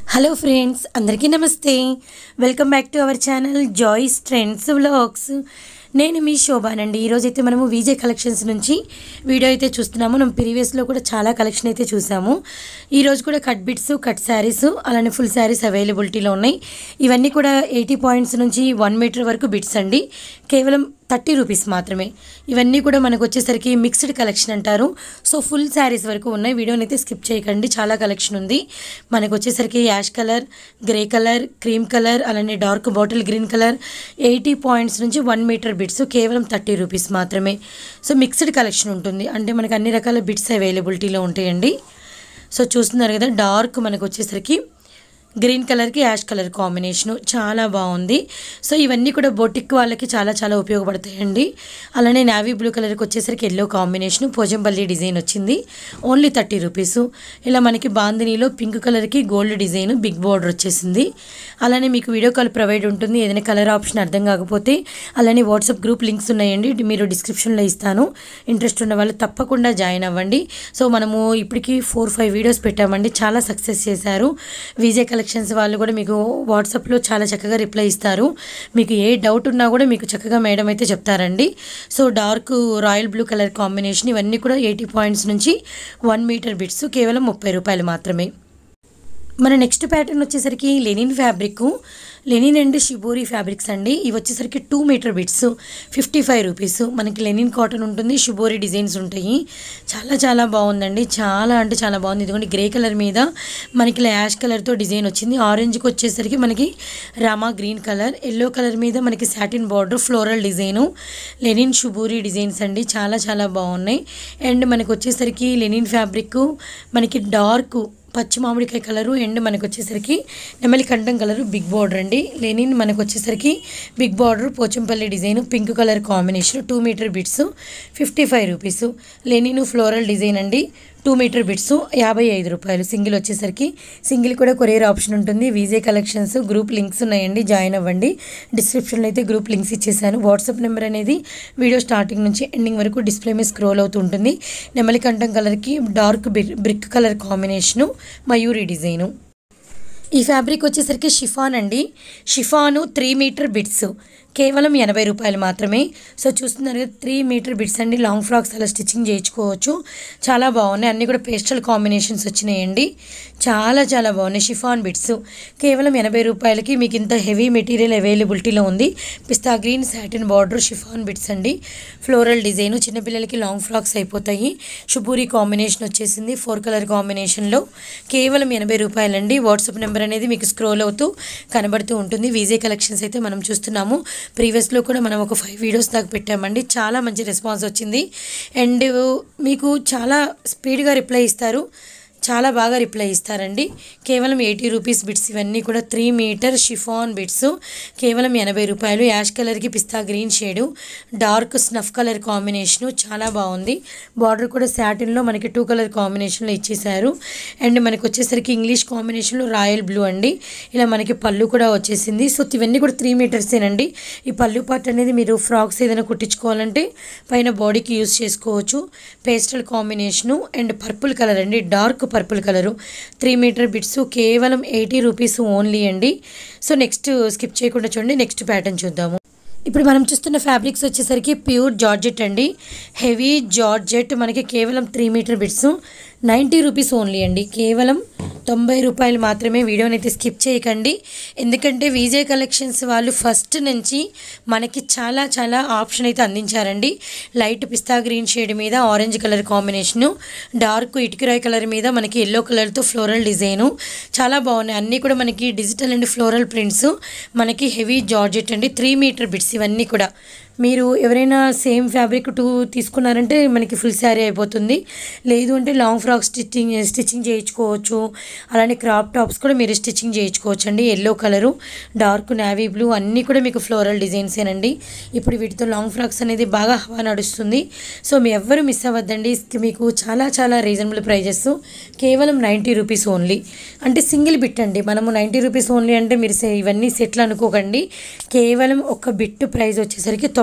hello friends అందరికీ namaste welcome back to our channel Joys trends vlogs నేను మీ శోభానండి ఈరోజు అయితే మనము విజయ్ కలెక్షన్స్ నుంచి వీడియో అయితే చూస్తున్నాము మనం ప్రీవియస్లో కూడా చాలా కలెక్షన్ అయితే చూసాము ఈరోజు కూడా కట్ బిట్స్ కట్ శారీస్ అలానే ఫుల్ శారీస్ అవైలబిలిటీలో ఉన్నాయి ఇవన్నీ కూడా ఎయిటీ పాయింట్స్ నుంచి వన్ మీటర్ వరకు బిట్స్ అండి కేవలం థర్టీ రూపీస్ మాత్రమే ఇవన్నీ కూడా మనకు వచ్చేసరికి మిక్స్డ్ కలెక్షన్ అంటారు సో ఫుల్ శారీస్ వరకు ఉన్నాయి వీడియోని అయితే స్కిప్ చేయకండి చాలా కలెక్షన్ ఉంది మనకు వచ్చేసరికి ash colour grey colour cream colour అలానే dark bottle green colour eighty points నుంచి వన్ మీటర్ బిట్స్ కేవలం థర్టీ రూపీస్ మాత్రమే సో మిక్స్డ్ కలెక్షన్ ఉంటుంది అంటే మనకు అన్ని రకాల బిట్స్ అవైలబిలిటీలో ఉంటాయండి సో చూస్తున్నారు కదా డార్క్ మనకు వచ్చేసరికి గ్రీన్ కలర్కి యాష్ కలర్ కాంబినేషను చాలా బాగుంది సో ఇవన్నీ కూడా బొటిక్ వాళ్ళకి చాలా చాలా ఉపయోగపడతాయండి అలానే నావీ బ్లూ కలర్కి వచ్చేసరికి ఎల్లో కాంబినేషను పోజంపల్లి డిజైన్ వచ్చింది ఓన్లీ థర్టీ రూపీస్ ఇలా మనకి బాందినీలో పింక్ కలర్కి గోల్డ్ డిజైన్ బిగ్ బోర్డర్ వచ్చేసింది అలానే మీకు వీడియో కాల్ ప్రొవైడ్ ఉంటుంది ఏదైనా కలర్ ఆప్షన్ అర్థం కాకపోతే అలానే వాట్సాప్ గ్రూప్ లింక్స్ ఉన్నాయండి మీరు డిస్క్రిప్షన్లో ఇస్తాను ఇంట్రెస్ట్ ఉన్న వాళ్ళు తప్పకుండా జాయిన్ అవ్వండి సో మనము ఇప్పటికి ఫోర్ ఫైవ్ వీడియోస్ పెట్టామండి చాలా సక్సెస్ చేశారు విజయ్ కలెక్షన్స్ వాళ్ళు కూడా మీకు వాట్సాప్లో చాలా చక్కగా రిప్లై ఇస్తారు మీకు ఏ డౌట్ ఉన్నా కూడా మీకు చక్కగా మేడం అయితే చెప్తారండి so dark royal blue colour combination ఇవన్నీ కూడా ఎయిటీ పాయింట్స్ నుంచి వన్ మీటర్ బిట్స్ కేవలం ముప్పై రూపాయలు మాత్రమే మన నెక్స్ట్ ప్యాటర్న్ వచ్చేసరికి linen fabric linen and shibori fabrics అండి ఇవి వచ్చేసరికి two metre bits fifty five rupees మనకి లెనిన్ కాటన్ ఉంటుంది షిబోరి డిజైన్స్ ఉంటాయి చాలా చాలా బాగుందండి చాలా అంటే చాలా బాగుంది ఇదిగోండి గ్రే కలర్ మీద మనకి ఇలా యాష్ కలర్తో డిజైన్ వచ్చింది ఆరెంజ్కి వచ్చేసరికి మనకి Rama green colour yellow colour మీద మనకి satin border floral design linen shibori designs అండి చాలా చాలా బాగున్నాయి అండ్ మనకి వచ్చేసరికి లెనిన్ ఫ్యాబ్రిక్ మనకి డార్క్ పచ్చి మామిడికాయ కలరు అండ్ మనకు వచ్చేసరికి నెమలి కంఠం కలరు బిగ్ బార్డర్ అండి లెనిన్ మనకు వచ్చేసరికి big border Pochampally design pink colour combination two metre bits fifty five rupees linen floral design అండి టూ మీటర్ బిట్స్ యాభై ఐదు రూపాయలు సింగిల్ వచ్చేసరికి సింగిల్ కూడా కొరియర్ ఆప్షన్ ఉంటుంది వీజే కలెక్షన్స్ గ్రూప్ లింక్స్ ఉన్నాయండి జాయిన్ అవ్వండి డిస్క్రిప్షన్లో అయితే గ్రూప్ లింక్స్ ఇచ్చేసాను వాట్సాప్ నెంబర్ అనేది వీడియో స్టార్టింగ్ నుంచి ఎండింగ్ వరకు డిస్ప్లే మీద స్క్రోల్ అవుతూ ఉంటుంది నెమలి కంఠం కలర్కి dark brick colour combination Mayuri design ఈ ఫ్యాబ్రిక్ వచ్చేసరికి షిఫాన్ అండి షిఫాను త్రీ మీటర్ బిట్స్ కేవలం ఎనభై రూపాయలు మాత్రమే సో చూస్తున్నారు కదా త్రీ మీటర్ బిట్స్ అండి లాంగ్ ఫ్రాక్స్ అలా స్టిచ్చింగ్ చేయించుకోవచ్చు చాలా బాగున్నాయి అన్నీ కూడా పేస్టల్ కాంబినేషన్స్ వచ్చినాయండి చాలా చాలా బాగున్నాయి షిఫాన్ బిట్స్ కేవలం ఎనభై రూపాయలకి మీకు ఇంత హెవీ మెటీరియల్ అవైలబిలిటీలో ఉంది pista green satin border chiffon bits అండి ఫ్లోరల్ డిజైన్ చిన్నపిల్లలకి లాంగ్ ఫ్రాక్స్ అయిపోతాయి షుపూరి కాంబినేషన్ వచ్చేసింది ఫోర్ కలర్ కాంబినేషన్లో కేవలం ఎనభై రూపాయలండి వాట్సాప్ నెంబర్ అనేది మీకు స్క్రోల్ అవుతూ కనబడుతూ ఉంటుంది విజయ్ కలెక్షన్స్ అయితే మనం చూస్తున్నాము ప్రీవియస్లో కూడా మనం ఒక ఫైవ్ వీడియోస్ దాకా పెట్టామండి చాలా మంచి రెస్పాన్స్ వచ్చింది అండ్ మీకు చాలా స్పీడ్గా రిప్లై ఇస్తారు చాలా బాగా రిప్లై ఇస్తారండి కేవలం ఎయిటీ రూపీస్ బిట్స్ ఇవన్నీ కూడా త్రీ మీటర్ షిఫాన్ బిట్స్ కేవలం ఎనభై రూపాయలు యాష్ కలర్కి pista green shade dark snuff colour combination చాలా బాగుంది బార్డర్ కూడా శాటిన్లో మనకి టూ కలర్ కాంబినేషన్లో ఇచ్చేసారు అండ్ మనకి వచ్చేసరికి ఇంగ్లీష్ కాంబినేషన్లో రాయల్ బ్లూ అండి ఇలా మనకి పళ్ళు కూడా వచ్చేసింది సో ఇవన్నీ కూడా త్రీ మీటర్సేనండి ఈ పళ్ళు పార్ట్ అనేది మీరు ఫ్రాక్స్ ఏదైనా కుట్టించుకోవాలంటే పైన బాడీకి యూస్ చేసుకోవచ్చు pastel combination and purple colour అండి dark purple colour three metre bits కేవలం ఎయిటీ రూపీస్ ఓన్లీ అండి సో నెక్స్ట్ స్కిప్ చేయకుండా చూడండి నెక్స్ట్ ప్యాటర్న్ చూద్దాము ఇప్పుడు మనం చూస్తున్న ఫ్యాబ్రిక్స్ వచ్చేసరికి ప్యూర్ జార్జెట్ అండి హెవీ జార్జెట్ మనకి కేవలం three metre bits ninety rupees only అండి కేవలం తొంభై రూపాయలు మాత్రమే వీడియోని అయితే స్కిప్ చేయకండి ఎందుకంటే విజయ్ కలెక్షన్స్ వాళ్ళు ఫస్ట్ నుంచి మనకి చాలా చాలా ఆప్షన్ అయితే అందించారండి లైట్ పిస్తా గ్రీన్ షేడ్ మీద ఆరెంజ్ కలర్ కాంబినేషను డార్క్ ఇటుకరాయ్ కలర్ మీద మనకి ఎల్లో కలర్తో ఫ్లోరల్ డిజైను చాలా బాగున్నాయి అన్నీ కూడా మనకి డిజిటల్ అండ్ ఫ్లోరల్ ప్రింట్స్ మనకి హెవీ జార్జెట్ అండి త్రీ మీటర్ బిట్స్ ఇవన్నీ కూడా మీరు ఎవరైనా సేమ్ ఫ్యాబ్రిక్ టూ తీసుకున్నారంటే మనకి ఫుల్ శారీ అయిపోతుంది లేదు అంటే లాంగ్ ఫ్రాక్ స్టిచ్చింగ్ స్టిచ్చింగ్ చేయించుకోవచ్చు అలానే క్రాప్ టాప్స్ కూడా మీరు స్టిచ్చింగ్ చేయించుకోవచ్చు అండి yellow colour dark navy blue అన్నీ కూడా మీకు ఫ్లోరల్ డిజైన్సేనండి ఇప్పుడు వీటితో లాంగ్ ఫ్రాక్స్ అనేది బాగా హవా నడుస్తుంది సో మీ ఎవ్వరు మిస్ అవ్వద్దండి మీకు చాలా చాలా రీజనబుల్ ప్రైజెస్ కేవలం నైంటీ రూపీస్ ఓన్లీ అంటే సింగిల్ బిట్ అండి మనము నైంటీ రూపీస్ ఓన్లీ అంటే మీరు సే- ఇవన్నీ సెట్లు అనుకోకండి కేవలం ఒక బిట్ ప్రైస్ వచ్చేసరికి తొంభై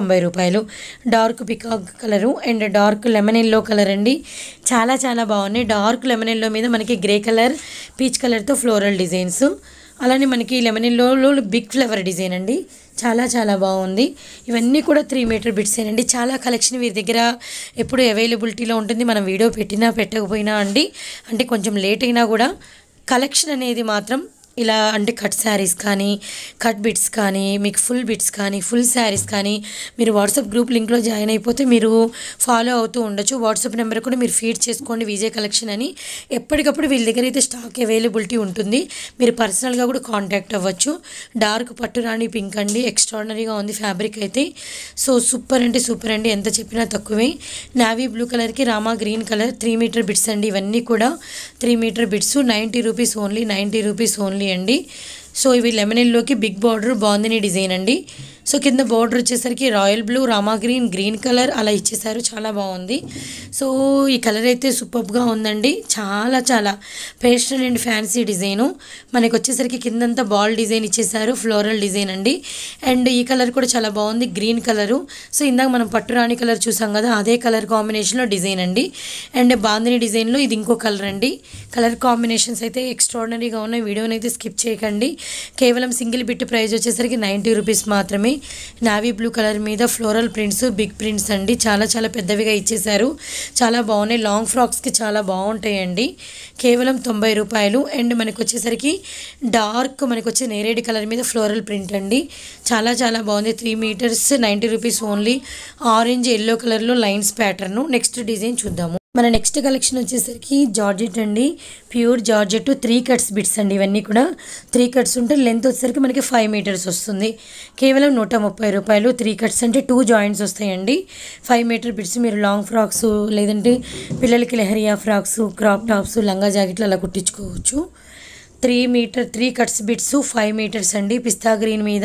తొంభై రూపాయలు dark peacock colour and dark lemon yellow colour అండి చాలా చాలా బాగున్నాయి డార్క్ లెమన్ ఎల్లో మీద మనకి గ్రే కలర్ పీచ్ కలర్తో ఫ్లోరల్ డిజైన్స్ అలానే మనకి లెమన్ ఎల్లోలో బిగ్ ఫ్లవర్ డిజైన్ అండి చాలా చాలా బాగుంది ఇవన్నీ కూడా త్రీ మీటర్ బిట్స్ అండి చాలా కలెక్షన్ వీరి దగ్గర ఎప్పుడు అవైలబిలిటీలో ఉంటుంది మనం వీడియో పెట్టినా పెట్టకపోయినా అండి అంటే కొంచెం లేట్ అయినా కూడా కలెక్షన్ అనేది మాత్రం ఇలా అంటే కట్ శారీస్ కానీ కట్ బిట్స్ కానీ మీకు ఫుల్ బిట్స్ కానీ ఫుల్ శారీస్ కానీ మీరు వాట్సాప్ గ్రూప్ లింక్లో జాయిన్ అయిపోతే మీరు ఫాలో అవుతూ ఉండొచ్చు వాట్సాప్ నెంబర్ కూడా మీరు ఫీడ్ చేసుకోండి విజయ్ కలెక్షన్ అని ఎప్పటికప్పుడు వీళ్ళ దగ్గర అయితే స్టాక్ అవైలబిలిటీ ఉంటుంది మీరు పర్సనల్గా కూడా కాంటాక్ట్ అవ్వచ్చు డార్క్ పట్టు రాణి పింక్ అండి ఎక్స్ట్రాడనరీగా ఉంది ఫ్యాబ్రిక్ అయితే సో సూపర్ అంటే సూపర్ అండి ఎంత చెప్పినా తక్కువే నావీ బ్లూ కలర్కి Rama green colour three metre bits అండి ఇవన్నీ కూడా three metre bits ninety rupees only ninety rupees only అండి సో ఇవి లెమన్ ఎల్లోకి బిగ్ బార్డర్ బాగుందని డిజైన్ అండి సో కింద బార్డర్ వచ్చేసరికి royal blue Rama green green colour అలా ఇచ్చేసారు చాలా బాగుంది సో ఈ కలర్ అయితే సూపర్గా ఉందండి చాలా చాలా పేస్టల్ అండ్ ఫ్యాన్సీ డిజైను మనకి వచ్చేసరికి కిందంతా బాల్ డిజైన్ ఇచ్చేసారు ఫ్లోరల్ డిజైన్ అండి అండ్ ఈ కలర్ కూడా చాలా బాగుంది గ్రీన్ కలరు సో ఇందాక మనం పట్టు రాణి కలర్ చూసాం కదా అదే కలర్ కాంబినేషన్లో డిజైన్ అండి అండ్ బాందిని డిజైన్లో ఇది ఇంకో కలర్ అండి కలర్ కాంబినేషన్స్ అయితే ఎక్స్ట్రాడినరీగా ఉన్నాయి వీడియోని అయితే స్కిప్ చేయకండి కేవలం సింగిల్ బిట్ ప్రైస్ వచ్చేసరికి నైంటీ రూపీస్ మాత్రమే నావీ బ్లూ కలర్ మీద ఫ్లోరల్ ప్రింట్స్ బిగ్ ప్రింట్స్ అండి చాలా చాలా పెద్దవిగా ఇచ్చేసారు చాలా బాగున్నాయి లాంగ్ ఫ్రాక్స్కి చాలా బాగుంటాయండి కేవలం తొంభై రూపాయలు అండ్ మనకు వచ్చేసరికి డార్క్ మనకు వచ్చే నేరేడి కలర్ మీద ఫ్లోరల్ ప్రింట్ అండి చాలా చాలా బాగుంది three metres ninety rupees only orange yellow కలర్లో లైన్స్ ప్యాటర్న్ నెక్స్ట్ డిజైన్ చూద్దాము మన నెక్స్ట్ కలెక్షన్ వచ్చేసరికి జార్జెట్ అండి pure georgette three cuts bits అండి ఇవన్నీ కూడా త్రీ కట్స్ ఉంటే లెంత్ వచ్చేసరికి మనకి ఫైవ్ మీటర్స్ వస్తుంది కేవలం నూట ముప్పై రూపాయలు త్రీ కట్స్ అంటే టూ జాయింట్స్ వస్తాయండి ఫైవ్ మీటర్ బిట్స్ మీరు లాంగ్ ఫ్రాక్స్ లేదంటే పిల్లలకి లెహరియా ఫ్రాక్స్ క్రాప్ టాప్స్ లంగా జాకెట్లు అలా కుట్టించుకోవచ్చు three metre three cuts bits five metres అండి పిస్తా గ్రీన్ మీద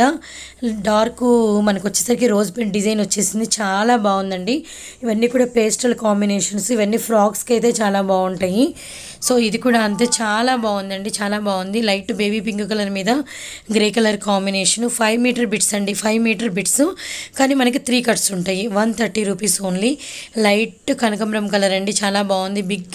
డార్క్ మనకు వచ్చేసరికి రోజ్ పెయింట్ డిజైన్ వచ్చేసింది చాలా బాగుందండి ఇవన్నీ కూడా పేస్టల్ కాంబినేషన్స్ ఇవన్నీ ఫ్రాక్స్కి అయితే చాలా బాగుంటాయి సో ఇది కూడా అంతే చాలా బాగుందండి చాలా బాగుంది లైట్ బేబీ పింక్ కలర్ మీద grey colour combination five metre bits అండి ఫైవ్ మీటర్ బిట్స్ కానీ మనకి త్రీ కట్స్ ఉంటాయి one thirty rupees only light కనకంబరం కలర్ అండి చాలా బాగుంది బిగ్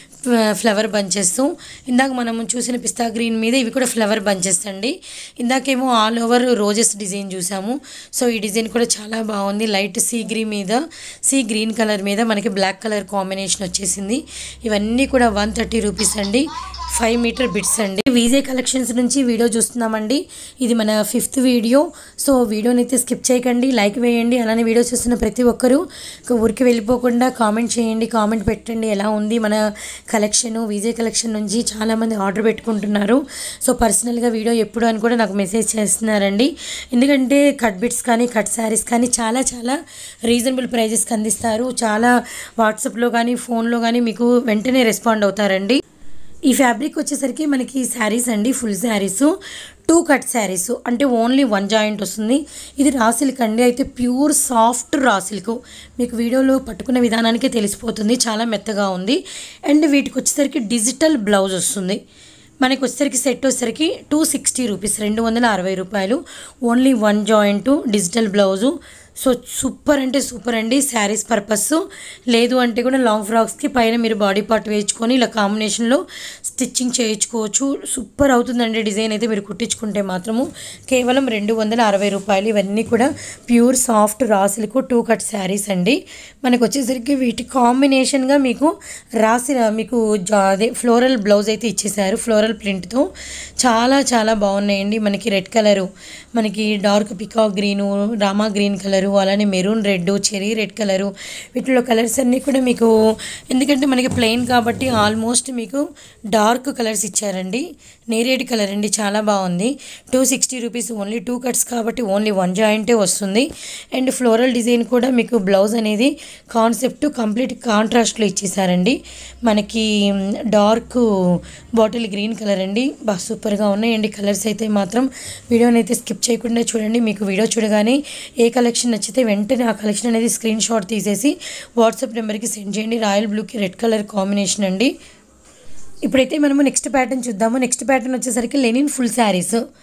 ఫ్లవర్ బంచెస్ ఇందాక మనం చూసిన పిస్తా గ్రీన్ మీద ఇవి కూడా ఫ్లవర్ బంచెస్ అండి ఇందాకేమో ఆల్ ఓవర్ రోజెస్ డిజైన్ చూసాము సో ఈ డిజైన్ కూడా చాలా బాగుంది లైట్ సీ గ్రీన్ మీద సీ గ్రీన్ కలర్ మీద మనకి బ్లాక్ కలర్ కాంబినేషన్ వచ్చేసింది ఇవన్నీ కూడా వన్ థర్టీ రూపీస్ అండి ఫైవ్ మీటర్ బిట్స్ అండి వీజే కలెక్షన్స్ నుంచి వీడియో చూస్తున్నామండి ఇది మన ఫిఫ్త్ వీడియో సో వీడియోని అయితే స్కిప్ చేయకండి లైక్ వేయండి అలానే వీడియో చూస్తున్న ప్రతి ఒక్కరూ ఒక ఊరికి వెళ్ళిపోకుండా కామెంట్ చేయండి కామెంట్ పెట్టండి ఎలా ఉంది మన కలెక్షన్ వీజే కలెక్షన్ నుంచి చాలామంది ఆర్డర్ పెట్టుకుంటున్నారు సో పర్సనల్గా వీడియో ఎప్పుడు అని కూడా నాకు మెసేజ్ చేస్తున్నారండి ఎందుకంటే కట్ బిట్స్ కానీ కట్ శారీస్ కానీ చాలా చాలా రీజనబుల్ ప్రైజెస్కి అందిస్తారు చాలా వాట్సాప్లో కానీ ఫోన్లో కానీ మీకు వెంటనే రెస్పాండ్ అవుతారండి ఈ ఫ్యాబ్రిక్ వచ్చేసరికి మనకి శారీస్ అండి full sarees two cut sarees అంటే ఓన్లీ వన్ జాయింట్ వస్తుంది ఇది రా సిల్క్ అండి అయితే ప్యూర్ సాఫ్ట్ రా సిల్క్ మీకు వీడియోలో పట్టుకున్న విధానానికే తెలిసిపోతుంది చాలా మెత్తగా ఉంది అండ్ వీటికి వచ్చేసరికి డిజిటల్ బ్లౌజ్ వస్తుంది మనకి వచ్చేసరికి సెట్ వచ్చేసరికి టూ సిక్స్టీ రూపీస్ రెండు వందల అరవై రూపాయలు only one joint digital blouse so super అంటే సూపర్ అండి శారీస్ పర్పస్ లేదు అంటే కూడా లాంగ్ ఫ్రాక్స్కి పైన మీరు బాడీ పార్ట్ వేయించుకొని ఇలా కాంబినేషన్లో స్టిచ్చింగ్ చేయించుకోవచ్చు సూపర్ అవుతుందండి డిజైన్ అయితే మీరు కుట్టించుకుంటే మాత్రము కేవలం రెండు వందల అరవై రూపాయలు ఇవన్నీ కూడా ప్యూర్ సాఫ్ట్ రాసిలకు టూ కట్ శారీస్ అండి మనకు వచ్చేసరికి వీటి కాంబినేషన్గా మీకు రాసి మీకు జా- అదే ఫ్లోరల్ బ్లౌజ్ అయితే ఇచ్చేసారు ఫ్లోరల్ ప్రింట్తో చాలా చాలా బాగున్నాయండి మనకి రెడ్ కలరు మనకి dark peacock green Rama green colour అలానే maroon red cherry red colour వీటిలో కలర్స్ అన్నీ కూడా మీకు ఎందుకంటే మనకి ప్లెయిన్ కాబట్టి ఆల్మోస్ట్ మీకు డార్క్ కలర్స్ ఇచ్చారండి నేరేడు కలర్ అండి చాలా బాగుంది two sixty rupees only two cuts కాబట్టి ఓన్లీ వన్ జాయింటే వస్తుంది అండ్ ఫ్లోరల్ డిజైన్ కూడా మీకు బ్లౌజ్ అనేది కాన్సెప్ట్ కంప్లీట్ కాంట్రాస్ట్లో ఇచ్చేసారండి మనకి డార్క్ బాటిల్ గ్రీన్ కలర్ అండి బా సూపర్గా ఉన్నాయండి కలర్స్ అయితే మాత్రం వీడియోని అయితే స్కిప్ చేయకుండా చూడండి మీకు వీడియో చూడగానే ఏ కలెక్షన్ నచ్చితే వెంటనే ఆ కలెక్షన్ అనేది స్క్రీన్ షాట్ తీసేసి వాట్సాప్ నెంబర్కి సెండ్ చేయండి రాయల్ బ్లూకి రెడ్ కలర్ కాంబినేషన్ అండి ఇప్పుడైతే మనము నెక్స్ట్ ప్యాటర్న్ చూద్దాము నెక్స్ట్ ప్యాటర్న్ వచ్చేసరికి linen full saris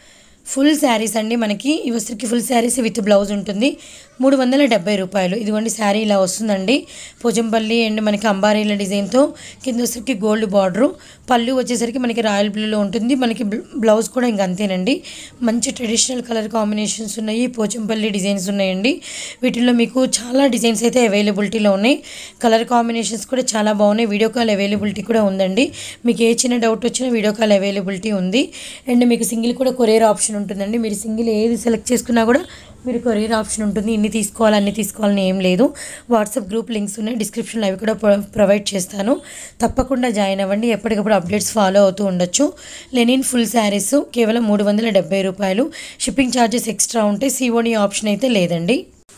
full saris అండి మనకి ఇవి వచ్చరికి ఫుల్ శారీస్ విత్ బ్లౌజ్ ఉంటుంది మూడు వందల డెబ్బై రూపాయలు ఇదిగోండి శారీ ఇలా వస్తుందండి పోచంపల్లి అండ్ మనకి అంబారీల డిజైన్తో కింద వచ్చరికి గోల్డ్ బార్డరు పళ్ళు వచ్చేసరికి మనకి రాయల్ బ్లూలో ఉంటుంది మనకి బ్ల- బ్లౌజ్ కూడా ఇంక అంతేనండి మంచి ట్రెడిషనల్ కలర్ కాంబినేషన్స్ ఉన్నాయి పోచంపల్లి డిజైన్స్ ఉన్నాయండి వీటిల్లో మీకు చాలా డిజైన్స్ అయితే అవైలబిలిటీలో ఉన్నాయి కలర్ కాంబినేషన్స్ కూడా చాలా బాగున్నాయి వీడియో కాల్ అవైలబిలిటీ కూడా ఉందండి మీకు ఏ చిన్న డౌట్ వచ్చినా వీడియో కాల్ అవైలబిలిటీ ఉంది అండ్ మీకు సింగిల్ కూడా కొరియర్ ఆప్షన్ ఉంటుందండి మీరు సింగిల్ ఏది సెలెక్ట్ చేసుకున్నా కూడా మీరు కొరియర్ ఆప్షన్ ఉంటుంది ఇన్ని తీసుకోవాలి అన్ని తీసుకోవాలని ఏం లేదు వాట్సాప్ గ్రూప్ లింక్స్ ఉన్నాయి డిస్క్రిప్షన్లో అవి కూడా ప్రొ- ప్రొవైడ్ చేస్తాను తప్పకుండా జాయిన్ అవ్వండి ఎప్పటికప్పుడు అప్డేట్స్ ఫాలో అవుతూ ఉండొచ్చు లెనిన్ ఫుల్ శారీస్ కేవలం మూడు వందల డెబ్బై రూపాయలు షిప్పింగ్ ఛార్జెస్ ఎక్స్ట్రా ఉంటాయి సిఓడి ఆప్షన్ అయితే లేదండి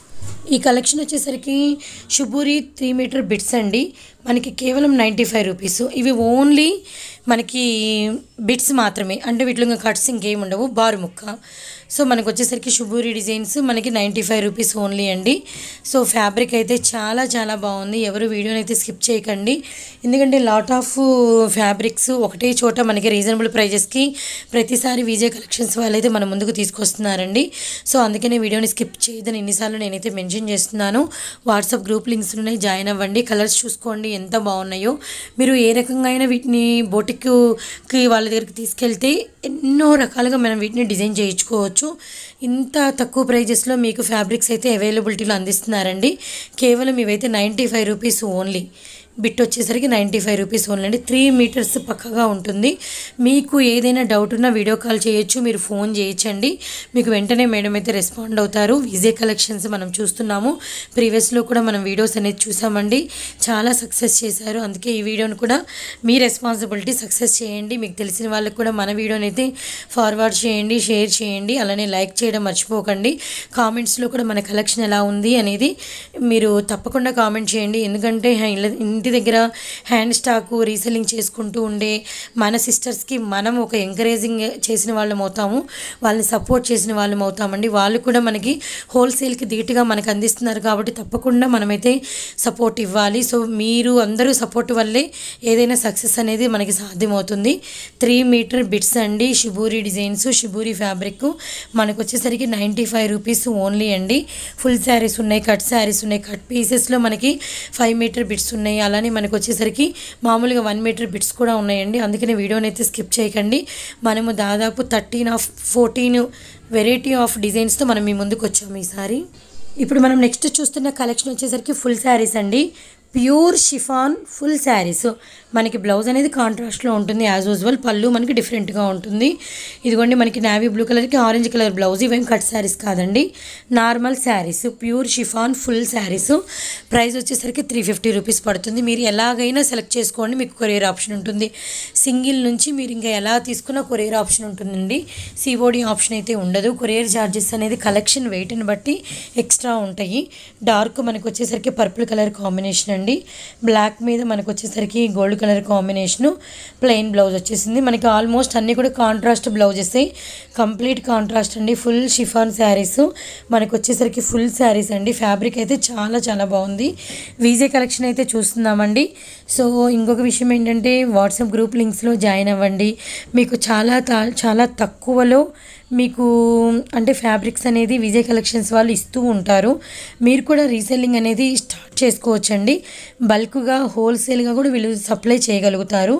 ఈ కలెక్షన్ వచ్చేసరికి షుబూరి త్రీ మీటర్ బిట్స్ అండి మనకి కేవలం నైంటీ ఫైవ్ రూపీస్ ఇవి ఓన్లీ మనకి బిట్స్ మాత్రమే అంటే వీటిలో ఇంకా కట్స్ ఇంకేం ఉండవు బారు ముక్క సో మనకు వచ్చేసరికి షుబూరి డిజైన్స్ మనకి నైంటీ ఫైవ్ రూపీస్ ఓన్లీ అండి సో ఫ్యాబ్రిక్ అయితే చాలా చాలా బాగుంది ఎవరు వీడియోని అయితే స్కిప్ చేయకండి ఎందుకంటే లాట్ ఆఫ్ ఫ్యాబ్రిక్స్ ఒకటే చోట మనకి రీజనబుల్ ప్రైజెస్కి ప్రతిసారి విజయ్ కలెక్షన్స్ వాళ్ళైతే మన ముందుకు తీసుకొస్తున్నారండి సో అందుకనే వీడియోని స్కిప్ చేయదని ఎన్నిసార్లు నేనైతే మెన్షన్ చేస్తున్నాను వాట్సాప్ గ్రూప్ లింక్స్ ఉన్నాయి జాయిన్ అవ్వండి కలర్స్ చూసుకోండి ఎంత బాగున్నాయో మీరు ఏ రకంగా అయినా వీటిని బోటిక్కి వాళ్ళ దగ్గరికి తీసుకెళ్తే ఎన్నో రకాలుగా మనం వీటిని డిజైన్ చేయించుకోవచ్చు ఇంత తక్కువ ప్రైజెస్లో మీకు ఫ్యాబ్రిక్స్ అయితే అవైలబిలిటీలో అందిస్తున్నారండి కేవలం ఇవైతే ninety five rupees only bit వచ్చేసరికి నైంటీ ఫైవ్ రూపీస్ ఓన్లీ అండి త్రీ మీటర్స్ పక్కగా ఉంటుంది మీకు ఏదైనా డౌట్ ఉన్నా వీడియో కాల్ చేయొచ్చు మీరు ఫోన్ చేయొచ్చండి మీకు వెంటనే మేడం అయితే రెస్పాండ్ అవుతారు విజయ్ కలెక్షన్స్ మనం చూస్తున్నాము ప్రీవియస్లో కూడా మనం వీడియోస్ అనేది చూసామండి చాలా సక్సెస్ చేశారు అందుకే ఈ వీడియోని కూడా మీ రెస్పాన్సిబిలిటీ సక్సెస్ చేయండి మీకు తెలిసిన వాళ్ళకి కూడా మన వీడియోని అయితే ఫార్వర్డ్ చేయండి షేర్ చేయండి అలానే లైక్ చేయడం మర్చిపోకండి కామెంట్స్లో కూడా మన కలెక్షన్ ఎలా ఉంది అనేది మీరు తప్పకుండా కామెంట్ చేయండి ఎందుకంటే హై- ఇంటి దగ్గర హ్యాండ్ స్టాక్ రీసెల్లింగ్ చేసుకుంటూ ఉండే మన సిస్టర్స్కి మనం ఒక ఎంకరేజింగ్ చేసిన వాళ్ళం అవుతాము వాళ్ళని సపోర్ట్ చేసిన వాళ్ళం అవుతామండి వాళ్ళు కూడా మనకి హోల్సేల్కి ధీటుగా మనకు అందిస్తున్నారు కాబట్టి తప్పకుండా మనమైతే సపోర్ట్ ఇవ్వాలి సో మీరు అందరూ సపోర్ట్ వల్లే ఏదైనా సక్సెస్ అనేది మనకి సాధ్యమవుతుంది త్రీ మీటర్ బిట్స్ అండి షిబూరి డిజైన్స్ షిబూరి ఫ్యాబ్రిక్ మనకు వచ్చేసరికి నైంటీ ఫైవ్ రూపీస్ ఓన్లీ అండి ఫుల్ శారీస్ ఉన్నాయి కట్ శారీస్ ఉన్నాయి కట్ పీసెస్లో మనకి ఫైవ్ మీటర్ బిట్స్ ఉన్నాయి అలానే మనకు వచ్చేసరికి మామూలుగా వన్ మీటర్ బిట్స్ కూడా ఉన్నాయండి అందుకనే వీడియోని అయితే స్కిప్ చేయకండి మనము దాదాపు thirteen of fourteen variety of డిజైన్స్తో మనం మీ ముందుకు వచ్చాము ఈసారి ఇప్పుడు మనం నెక్స్ట్ చూస్తున్న కలెక్షన్ వచ్చేసరికి ఫుల్ శారీస్ అండి ప్యూర్ షిఫాన్ ఫుల్ శారీస్ మనకి బ్లౌజ్ అనేది కాంట్రాస్ట్లో ఉంటుంది యాజ్ యూజువల్ పళ్ళు మనకి డిఫరెంట్గా ఉంటుంది ఇదిగోండి మనకి నావీ బ్లూ కలర్కి ఆరెంజ్ కలర్ బ్లౌజ్ ఇవేం కట్ శారీస్ కాదండి normal saris pure chiffon full saris price వచ్చేసరికి త్రీ ఫిఫ్టీ రూపీస్ పడుతుంది మీరు ఎలాగైనా సెలెక్ట్ చేసుకోండి మీకు కొరియర్ ఆప్షన్ ఉంటుంది సింగిల్ నుంచి మీరు ఇంకా ఎలా తీసుకున్నా కొరియర్ ఆప్షన్ ఉంటుందండి సిఓడి ఆప్షన్ అయితే ఉండదు కొరియర్ ఛార్జెస్ అనేది కలెక్షన్ వెయిట్ని బట్టి ఎక్స్ట్రా ఉంటాయి డార్క్ మనకు వచ్చేసరికి పర్పుల్ కలర్ కాంబినేషన్ అండి బ్లాక్ మీద మనకు వచ్చేసరికి gold colour combination plain blouse వచ్చేసింది మనకి ఆల్మోస్ట్ అన్నీ కూడా కాంట్రాస్ట్ బ్లౌజెస్ కంప్లీట్ కాంట్రాస్ట్ అండి ఫుల్ షిఫాన్ శారీస్ మనకు వచ్చేసరికి ఫుల్ శారీస్ అండి ఫ్యాబ్రిక్ అయితే చాలా చాలా బాగుంది వీజే కలెక్షన్ అయితే చూస్తున్నామండి సో ఇంకొక విషయం ఏంటంటే వాట్సాప్ గ్రూప్ లింక్స్లో జాయిన్ అవ్వండి మీకు చాలా తా- చాలా తక్కువలో మీకు అంటే ఫ్యాబ్రిక్స్ అనేది విజయ్ కలెక్షన్స్ వాళ్ళు ఇస్తూ ఉంటారు మీరు కూడా రీసెల్లింగ్ అనేది స్టార్ట్ చేసుకోవచ్చండి బల్క్గా హోల్సేల్గా కూడా వీళ్ళు సప్లై చేయగలుగుతారు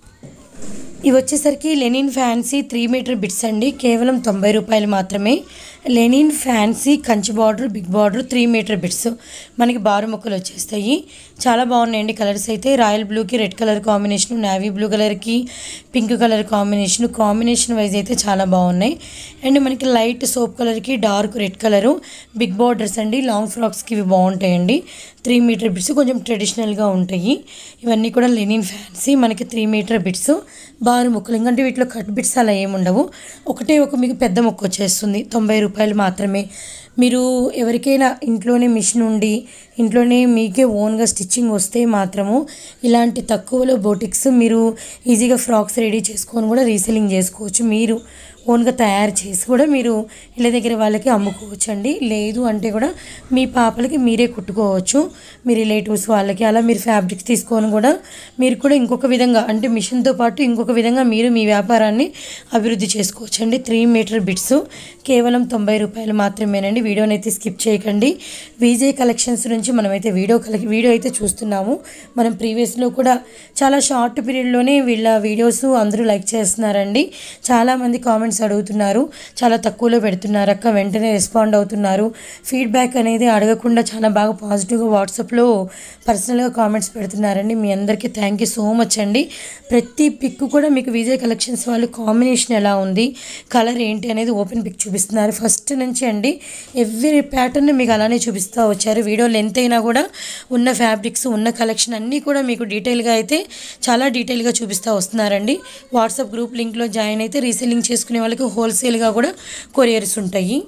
ఇవి వచ్చేసరికి linen fancy three metre bits అండి కేవలం తొంభై రూపాయలు మాత్రమే linen fancy Kanchi border big border three metre bits మనకి బారు ముక్కలు వచ్చేస్తాయి చాలా బాగున్నాయండి కలర్స్ అయితే రాయల్ బ్లూకి red colour combination navy blue కలర్కి pink colour combination combination wise అయితే చాలా బాగున్నాయి అండ్ మనకి లైట్ సోప్ కలర్కి dark red colour big borders అండి లాంగ్ ఫ్రాక్స్కి ఇవి బాగుంటాయండి త్రీ మీటర్ బిట్స్ కొంచెం ట్రెడిషనల్గా ఉంటాయి ఇవన్నీ కూడా లెనిన్ ఫ్యాన్సీ మనకి త్రీ మీటర్ బిట్స్ బారు ముక్కలు ఎందుకంటే వీటిలో కట్ బిట్స్ అలా ఏముండవు ఒకటే ఒక మీకు పెద్ద ముక్క వచ్చేస్తుంది తొంభై రూపాయలు మాత్రమే మీరు ఎవరికైనా ఇంట్లోనే మిషన్ ఉండి ఇంట్లోనే మీకే ఓన్గా స్టిచ్చింగ్ వస్తే మాత్రము ఇలాంటి తక్కువలో బోటిక్స్ మీరు ఈజీగా ఫ్రాక్స్ రెడీ చేసుకొని కూడా రీసెలింగ్ చేసుకోవచ్చు మీరు ఓన్గా తయారు చేసి కూడా మీరు ఇళ్ళ దగ్గర వాళ్ళకి అమ్ముకోవచ్చు అండి లేదు అంటే కూడా మీ పాపలకి మీరే కుట్టుకోవచ్చు మీ రిలేటివ్స్ వాళ్ళకి అలా మీరు ఫ్యాబ్రిక్స్ తీసుకొని కూడా మీరు కూడా ఇంకొక విధంగా అంటే మిషన్తో పాటు ఇంకొక విధంగా మీరు మీ వ్యాపారాన్ని అభివృద్ధి చేసుకోవచ్చు అండి త్రీ మీటర్ బిట్స్ కేవలం తొంభై రూపాయలు మాత్రమేనండి వీడియోని అయితే స్కిప్ చేయకండి విజయ్ కలెక్షన్స్ నుంచి మనమైతే వీడియో కల వీడియో అయితే చూస్తున్నాము మనం ప్రీవియస్లో కూడా చాలా షార్ట్ పీరియడ్లోనే వీళ్ళ వీడియోస్ అందరూ లైక్ చేస్తున్నారండి చాలామంది కామెంట్స్ అడుగుతున్నారు చాలా తక్కువలో పెడుతున్నారు అక్క వెంటనే రెస్పాండ్ అవుతున్నారు ఫీడ్బ్యాక్ అనేది అడగకుండా చాలా బాగా పాజిటివ్గా వాట్సాప్లో పర్సనల్గా కామెంట్స్ పెడుతున్నారండి మీ అందరికీ థ్యాంక్ యూ సో మచ్ అండి ప్రతి పిక్ కూడా మీకు విజయ్ కలెక్షన్స్ వాళ్ళు కాంబినేషన్ ఎలా ఉంది కలర్ ఏంటి అనేది ఓపెన్ పిక్ చూపిస్తున్నారు ఫస్ట్ నుంచి అండి ఎవ్రీ ప్యాటర్న్ మీకు అలానే చూపిస్తూ వచ్చారు వీడియో లెంత్ అయినా కూడా ఉన్న ఫ్యాబ్రిక్స్ ఉన్న కలెక్షన్ అన్నీ కూడా మీకు డీటెయిల్గా అయితే చాలా డీటెయిల్గా చూపిస్తూ వస్తున్నారండి వాట్సాప్ గ్రూప్ లింక్లో జాయిన్ అయితే రీసెల్లింగ్ చేసుకునే వాళ్ళకి హోల్సేల్గా కూడా కొరియర్స్ ఉంటాయి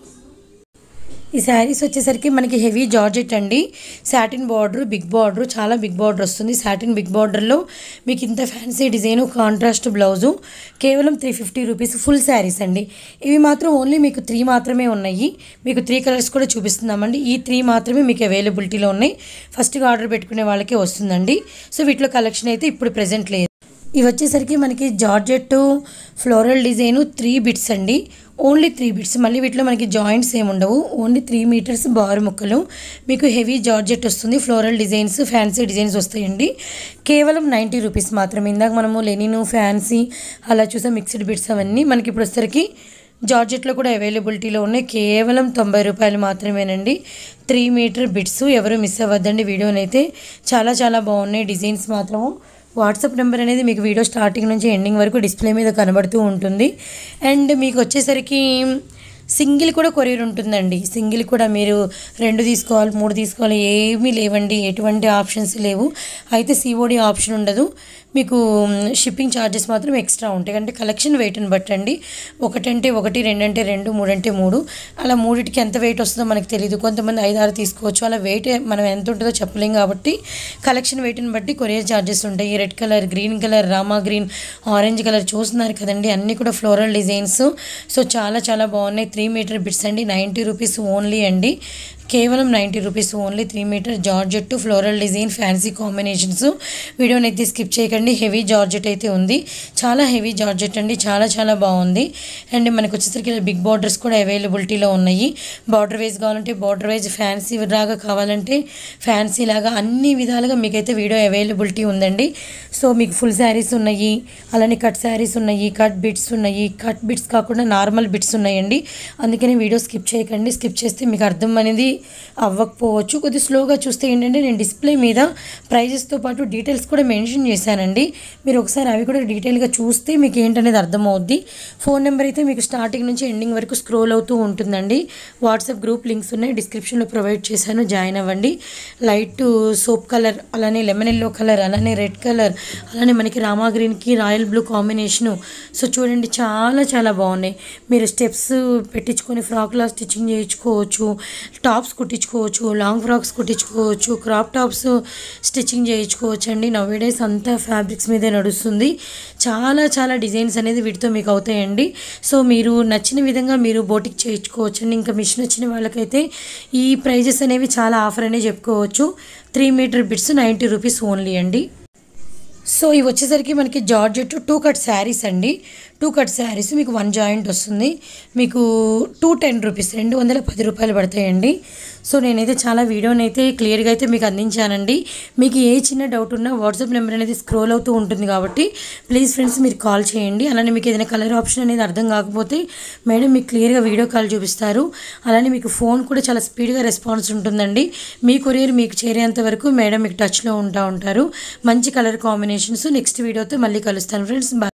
ఈ శారీస్ వచ్చేసరికి మనకి హెవీ జార్జెట్ అండి సాటిన్ బార్డర్ బిగ్ బార్డర్ చాలా బిగ్ బార్డర్ వస్తుంది సాటిన్ బిగ్ బార్డర్లో మీకు ఇంత ఫ్యాన్సీ డిజైన్ కాంట్రాస్ట్ బ్లౌజు కేవలం three fifty rupees full saris అండి ఇవి మాత్రం ఓన్లీ మీకు త్రీ మాత్రమే ఉన్నాయి మీకు త్రీ కలర్స్ కూడా చూపిస్తున్నామండి ఈ త్రీ మాత్రమే మీకు అవైలబిలిటీలో ఉన్నాయి ఫస్ట్గా ఆర్డర్ పెట్టుకునే వాళ్ళకే వస్తుందండి సో వీటిలో కలెక్షన్ అయితే ఇప్పుడు ప్రజెంట్ లేదు ఇవి వచ్చేసరికి మనకి georgette floral design three bits అండి ఓన్లీ త్రీ బిట్స్ మళ్ళీ వీటిలో మనకి జాయింట్స్ ఏమి ఉండవు ఓన్లీ త్రీ మీటర్స్ బారు ముక్కలు మీకు హెవీ జార్జెట్ వస్తుంది ఫ్లోరల్ డిజైన్స్ ఫ్యాన్సీ డిజైన్స్ వస్తాయండి కేవలం నైంటీ రూపీస్ మాత్రమే ఇందాక మనము లెనిన్ ఫ్యాన్సీ అలా చూసాం మిక్స్డ్ బిట్స్ అవన్నీ మనకి ఇప్పుడు వచ్చేసరికి జార్జెట్లో కూడా అవైలబిలిటీలో ఉన్నాయి కేవలం తొంభై రూపాయలు మాత్రమేనండి త్రీ మీటర్ బిట్స్ ఎవరు మిస్ అవ్వద్దండి వీడియోనైతే చాలా చాలా బాగున్నాయి డిజైన్స్ మాత్రము వాట్సాప్ నెంబర్ అనేది మీకు వీడియో స్టార్టింగ్ నుంచి ఎండింగ్ వరకు డిస్ప్లే మీద కనబడుతూ ఉంటుంది అండ్ మీకు వచ్చేసరికి సింగిల్ కూడా కొరియర్ ఉంటుందండి సింగిల్ కూడా మీరు రెండు తీసుకోవాలి మూడు తీసుకోవాలి ఏమీ లేవండి ఎటువంటి ఆప్షన్స్ లేవు అయితే సిఓడి ఆప్షన్ ఉండదు మీకు షిప్పింగ్ ఛార్జెస్ మాత్రం ఎక్స్ట్రా ఉంటాయి అంటే కలెక్షన్ వెయిట్ని బట్టండి ఒకటంటే ఒకటి రెండంటే రెండు మూడంటే మూడు అలా మూడిటికి ఎంత వెయిట్ వస్తుందో మనకు తెలియదు కొంతమంది ఐదు ఆరు తీసుకోవచ్చు అలా వెయిట్ మనం ఎంత ఉంటుందో చెప్పలేం కాబట్టి కలెక్షన్ వెయిట్ని బట్టి కొరియర్ ఛార్జెస్ ఉంటాయి red colour green colour Rama green orange colour చూస్తున్నారు కదండి అన్నీ కూడా ఫ్లోరల్ డిజైన్స్ సో చాలా చాలా బాగున్నాయి త్రీ మీటర్ బిట్స్ అండి నైంటీ రూపీస్ ఓన్లీ అండి కేవలం ninety rupees only three metre georgette floral design fancy combinations వీడియోని అయితే స్కిప్ చేయకండి హెవీ జార్జెట్ అయితే ఉంది చాలా హెవీ జార్జెట్ అండి చాలా చాలా బాగుంది అండ్ మనకు వచ్చేసరికి ఇలా బిగ్ బార్డర్స్ కూడా అవైలబిలిటీలో ఉన్నాయి బార్డర్ వైజ్ కావాలంటే బార్డర్ వైజ్ ఫ్యాన్సీ లాగా కావాలంటే ఫ్యాన్సీ లాగా అన్ని విధాలుగా మీకైతే వీడియో అవైలబిలిటీ ఉందండి సో మీకు ఫుల్ శారీస్ ఉన్నాయి అలానే కట్ శారీస్ ఉన్నాయి కట్ బిట్స్ ఉన్నాయి కట్ బిట్స్ కాకుండా నార్మల్ బిట్స్ ఉన్నాయండి అందుకని వీడియో స్కిప్ చేయకండి స్కిప్ చేస్తే మీకు అర్థం అనేది అవ్వకపోవచ్చు కొద్దిగా స్లోగా చూస్తే ఏంటంటే నేను డిస్ప్లే మీద ప్రైజెస్తో పాటు డీటెయిల్స్ కూడా మెన్షన్ చేశానండి మీరు ఒకసారి అవి కూడా డీటెయిల్గా చూస్తే మీకు ఏంటనేది అర్థమవుద్ది ఫోన్ నెంబర్ అయితే మీకు స్టార్టింగ్ నుంచి ఎండింగ్ వరకు స్క్రోల్ అవుతూ ఉంటుందండి వాట్సాప్ గ్రూప్ లింక్స్ ఉన్నాయి డిస్క్రిప్షన్లో ప్రొవైడ్ చేశాను జాయిన్ అవ్వండి లైట్ సోప్ కలర్ అలానే లెమన్ ఎల్లో కలర్ అలానే రెడ్ కలర్ అలానే మనకి రామా గ్రీన్కి రాయల్ బ్లూ కాంబినేషను సో చూడండి చాలా చాలా బాగున్నాయి మీరు స్టెప్స్ పెట్టించుకొని ఫ్రాక్లా స్టిచ్చింగ్ చేయించుకోవచ్చు టాప్స్ కుట్టించుకోవచ్చు లాంగ్ ఫ్రాక్స్ కుట్టించుకోవచ్చు క్రాప్ టాప్స్ స్టిచ్చింగ్ చేయించుకోవచ్చు అండి నవ్వేడేస్ అంతా ఫ్యాబ్రిక్స్ మీదే నడుస్తుంది చాలా చాలా డిజైన్స్ అనేది వీటితో మీకు అవుతాయండి సో మీరు నచ్చిన విధంగా మీరు బోటిక్ చేయించుకోవచ్చు అండి ఇంకా మిషన్ వచ్చిన వాళ్ళకైతే ఈ ప్రైజెస్ అనేవి చాలా ఆఫర్ అనే చెప్పుకోవచ్చు three metre bits ninety rupees only అండి సో ఇవి వచ్చేసరికి మనకి జార్జెట్ టూ కట్ శారీస్ అండి టూ కట్ శారీస్ మీకు వన్ జాయింట్ వస్తుంది మీకు టూ టెన్ రూపీస్ రెండు వందల పది రూపాయలు పడతాయండి సో నేనైతే చాలా వీడియోని అయితే క్లియర్గా అయితే మీకు అందించానండి మీకు ఏ చిన్న డౌట్ ఉన్నా వాట్సాప్ నెంబర్ అనేది స్క్రోల్ అవుతూ ఉంటుంది కాబట్టి ప్లీజ్ ఫ్రెండ్స్ మీరు కాల్ చేయండి అలానే మీకు ఏదైనా కలర్ ఆప్షన్ అనేది అర్థం కాకపోతే మేడం మీకు క్లియర్గా వీడియో కాల్ చూపిస్తారు అలానే మీకు ఫోన్ కూడా చాలా స్పీడ్గా రెస్పాన్స్ ఉంటుందండి మీ కొరియర్ మీకు చేరేంత వరకు మేడం మీకు టచ్లో ఉంటా ఉంటారు మంచి కలర్ కాంబినేషన్స్ నెక్స్ట్ వీడియోతో మళ్ళీ కలుస్తాను ఫ్రెండ్స్ బాయ్